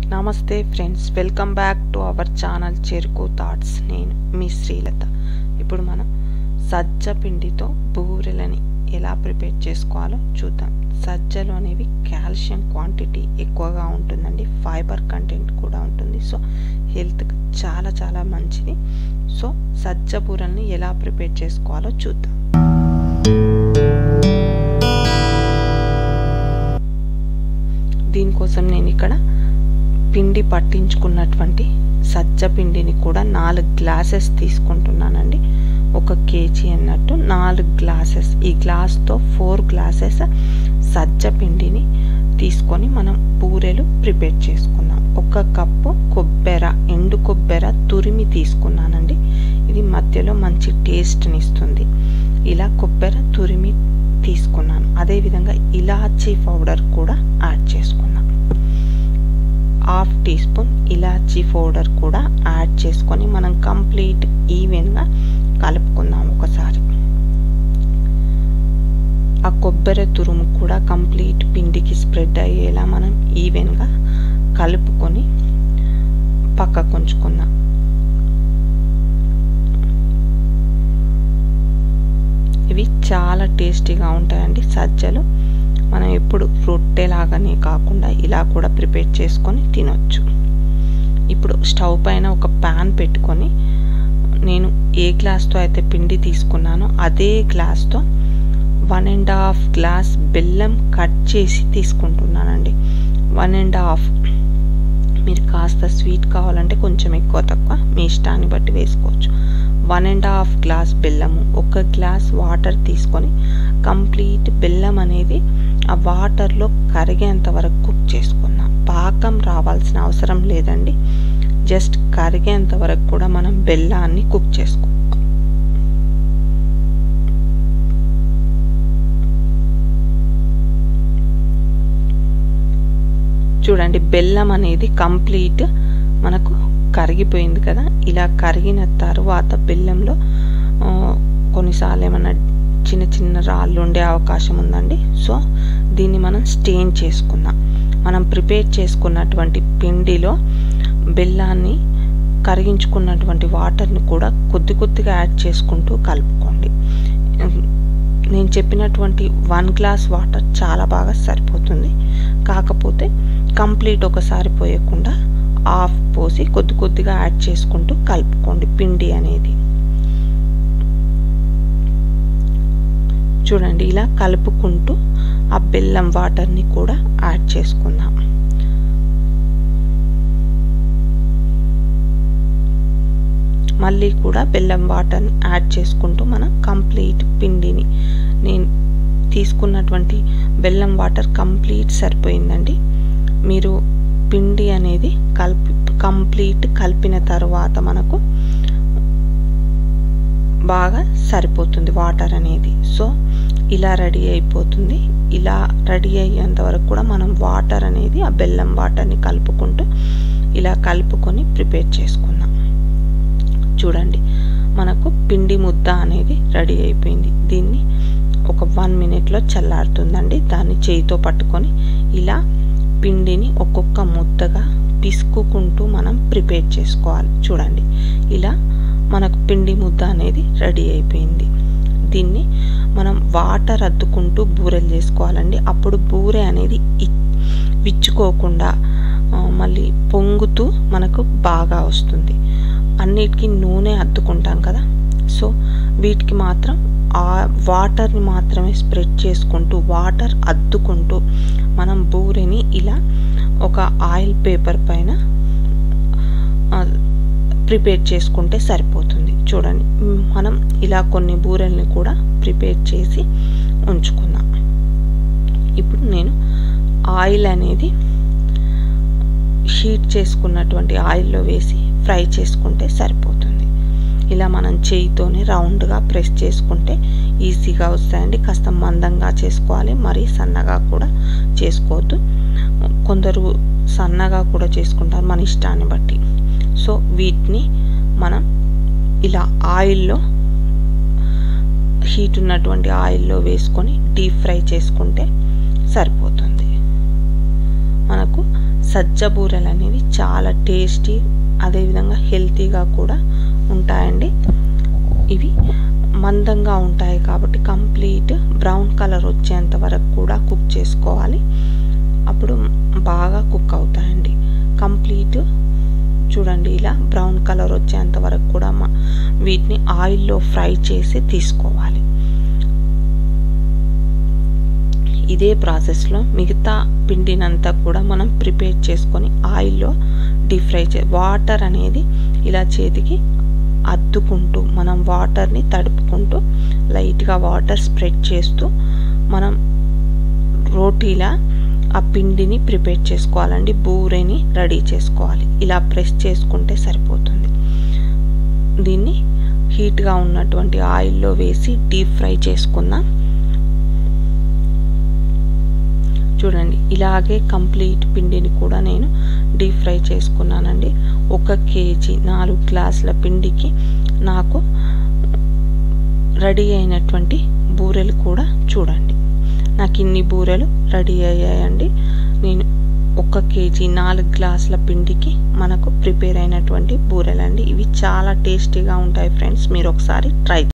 నమస్తే friends welcome back to our channel Cheruku thoughts నేను మీ శ్రీలత ఇప్పుడు మనం సజ్జ పిండితో బూరెలని ఎలా ప్రిపేర్ చేసుకోవాలో చూద్దాం సజ్జలు అనేవి కాల్షియం క్వాంటిటీ ఎక్కువగా ఉంటుందండి ఫైబర్ కంటెంట్ కూడా ఉంటుంది సో హెల్త్కి చాలా చాలా మంచిది సో సజ్జ బూరల్ని ఎలా ప్రిపేర్ చేసుకోవాలో చూద్దాం దీనికోసం నేను ఇక్కడ పిండి పట్టించుకున్నటువంటి సజ్జ పిండిని కూడా నాలుగు గ్లాసెస్ తీసుకుంటున్నానండి ఒక కేజీ అన్నట్టు నాలుగు గ్లాసెస్ ఈ గ్లాస్తో ఫోర్ గ్లాసెస్ సజ్జ పిండిని తీసుకొని మనం బూరెలు ప్రిపేర్ చేసుకున్నాం ఒక కప్పు కొబ్బెర ఎండు కొబ్బెర తురిమి తీసుకున్నానండి ఇది మధ్యలో మంచి టేస్ట్ని ఇస్తుంది ఇలా కొబ్బెర తురిమి తీసుకున్నాను అదేవిధంగా ఇలాచీ పౌడర్ కూడా యాడ్ చేసుకున్నాను హాఫ్ టీ స్పూన్ ఇలాచీ పౌడర్ కూడా యాడ్ చేసుకొని మనం కంప్లీట్ ఈవెన్గా కలుపుకుందాం ఒకసారి ఆ కొబ్బరి తురుము కూడా కంప్లీట్ పిండికి స్ప్రెడ్ అయ్యేలా మనం ఈవెన్గా కలుపుకొని పక్కకు ఉంచుకుందాం ఇవి చాలా టేస్టీగా ఉంటాయండి సజ్జలు మనం ఎప్పుడు రొట్టెలాగానే కాకుండా ఇలా కూడా ప్రిపేర్ చేసుకొని తినొచ్చు ఇప్పుడు స్టవ్ పైన ఒక ప్యాన్ పెట్టుకొని నేను ఏ గ్లాస్తో అయితే పిండి తీసుకున్నానో అదే గ్లాస్తో వన్ అండ్ హాఫ్ గ్లాస్ బెల్లం కట్ చేసి తీసుకుంటున్నానండి వన్ అండ్ హాఫ్ మీరు కాస్త స్వీట్ కావాలంటే కొంచెం ఎక్కువ తక్కువ మీ ఇష్టాన్ని బట్టి వేసుకోవచ్చు వన్ అండ్ హాఫ్ గ్లాస్ బెల్లము ఒక గ్లాస్ వాటర్ తీసుకొని కంప్లీట్ బెల్లం అనేది ఆ వాటర్లో కరిగేంత వరకు కుక్ చేసుకున్నాం పాకం రావాల్సిన అవసరం లేదండి జస్ట్ కరిగేంత వరకు కూడా మనం బెల్లాన్ని కుక్ చేసుకో చూడండి బెల్లం అనేది కంప్లీట్ మనకు కరిగిపోయింది కదా ఇలా కరిగిన తర్వాత బెల్లంలో కొన్నిసార్లు ఏమన్నా చిన్న చిన్న రాళ్ళు ఉండే అవకాశం ఉందండి సో దీన్ని మనం స్టెయిన్ చేసుకుందాం మనం ప్రిపేర్ చేసుకున్నటువంటి పిండిలో బెల్లాన్ని కరిగించుకున్నటువంటి వాటర్ని కూడా కొద్ది కొద్దిగా యాడ్ చేసుకుంటూ కలుపుకోండి నేను చెప్పినటువంటి వన్ గ్లాస్ వాటర్ చాలా బాగా సరిపోతుంది కాకపోతే కంప్లీట్ ఒకసారి పోయకుండా హాఫ్ పోసి కొద్ది కొద్దిగా యాడ్ చేసుకుంటూ కలుపుకోండి పిండి అనేది చూడండి ఇలా కలుపుకుంటూ ఆ బెల్లం వాటర్ని కూడా యాడ్ చేసుకుందాం మళ్ళీ కూడా బెల్లం వాటర్ని యాడ్ చేసుకుంటూ మనం కంప్లీట్ పిండిని నేను తీసుకున్నటువంటి బెల్లం వాటర్ కంప్లీట్ సరిపోయిందండి మీరు పిండి అనేది కలిపి కంప్లీట్ కలిపిన తర్వాత మనకు బాగా సరిపోతుంది వాటర్ అనేది సో ఇలా రెడీ అయిపోతుంది ఇలా రెడీ అయ్యేంత వరకు కూడా మనం వాటర్ అనేది ఆ బెల్లం వాటర్ని కలుపుకుంటూ ఇలా కలుపుకొని ప్రిపేర్ చేసుకుందాం చూడండి మనకు పిండి ముద్ద అనేది రెడీ అయిపోయింది దీన్ని ఒక వన్ మినిట్లో చల్లారుతుందండి దాన్ని చేయితో పట్టుకొని ఇలా పిండిని ఒక్కొక్క ముద్దగా పిసుకుంటూ మనం ప్రిపేర్ చేసుకోవాలి చూడండి ఇలా మనకు పిండి ముద్ద అనేది రెడీ అయిపోయింది దీన్ని మనం వాటర్ అద్దుకుంటూ బూరెలు చేసుకోవాలండి అప్పుడు బూరె అనేది విచ్చుకోకుండా మళ్ళీ పొంగుతూ మనకు బాగా వస్తుంది అన్నిటికీ నూనె అద్దుకుంటాం కదా సో వీటికి మాత్రం ఆ వాటర్ని మాత్రమే స్ప్రెడ్ చేసుకుంటూ వాటర్ అద్దుకుంటూ మనం బూరెని ఇలా ఒక ఆయిల్ పేపర్ పైన ప్రిపేర్ చేసుకుంటే సరిపోతుంది చూడండి మనం ఇలా కొన్ని బూరెల్ని కూడా ప్రిపేర్ చేసి ఉంచుకుందాం ఇప్పుడు నేను ఆయిల్ అనేది హీట్ చేసుకున్నటువంటి ఆయిల్లో వేసి ఫ్రై చేసుకుంటే సరిపోతుంది ఇలా మనం చేయితోనే రౌండ్గా ప్రెస్ చేసుకుంటే ఈజీగా వస్తాయండి కాస్త మందంగా చేసుకోవాలి మరీ సన్నగా కూడా చేసుకోవద్దు కొందరు సన్నగా కూడా చేసుకుంటారు మన ఇష్టాన్ని బట్టి సో వీటిని మనం ఇలా ఆయిల్లో హీట్ ఉన్నటువంటి ఆయిల్లో వేసుకొని డీప్ ఫ్రై చేసుకుంటే సరిపోతుంది మనకు సజ్జ బూరెలు అనేవి చాలా టేస్టీ అదేవిధంగా హెల్తీగా కూడా ఉంటాయండి ఇవి మందంగా ఉంటాయి కాబట్టి కంప్లీట్ బ్రౌన్ కలర్ వచ్చేంత వరకు కూడా కుక్ చేసుకోవాలి అప్పుడు బాగా కుక్ అవుతాయండి కంప్లీట్ చూడండి ఇలా బ్రౌన్ కలర్ వచ్చేంత వరకు కూడా వీటిని ఆయిల్లో ఫ్రై చేసి తీసుకోవాలి ఇదే ప్రాసెస్లో మిగతా పిండినంతా కూడా మనం ప్రిపేర్ చేసుకొని ఆయిల్లో డీప్ ఫ్రై చే వాటర్ అనేది ఇలా చేతికి అద్దుకుంటూ మనం వాటర్ని తడుపుకుంటూ లైట్గా వాటర్ స్ప్రెడ్ చేస్తూ మనం రోటీలా ఆ పిండిని ప్రిపేర్ చేసుకోవాలండి బూరెని రెడీ చేసుకోవాలి ఇలా ప్రెస్ చేసుకుంటే సరిపోతుంది దీన్ని హీట్గా ఉన్నటువంటి ఆయిల్లో వేసి డీప్ ఫ్రై చేసుకుందాం చూడండి ఇలాగే కంప్లీట్ పిండిని కూడా నేను డీప్ ఫ్రై చేసుకున్నానండి ఒక కేజీ నాలుగు గ్లాసుల పిండికి నాకు రెడీ అయినటువంటి బూరెలు కూడా చూడండి నాకు ఇన్ని బూరెలు రెడీ అయ్యాయండి నేను ఒక కేజీ నాలుగు గ్లాసుల పిండికి మనకు ప్రిపేర్ అయినటువంటి బూరెలండి ఇవి చాలా టేస్టీగా ఉంటాయి ఫ్రెండ్స్ మీరు ఒకసారి ట్రై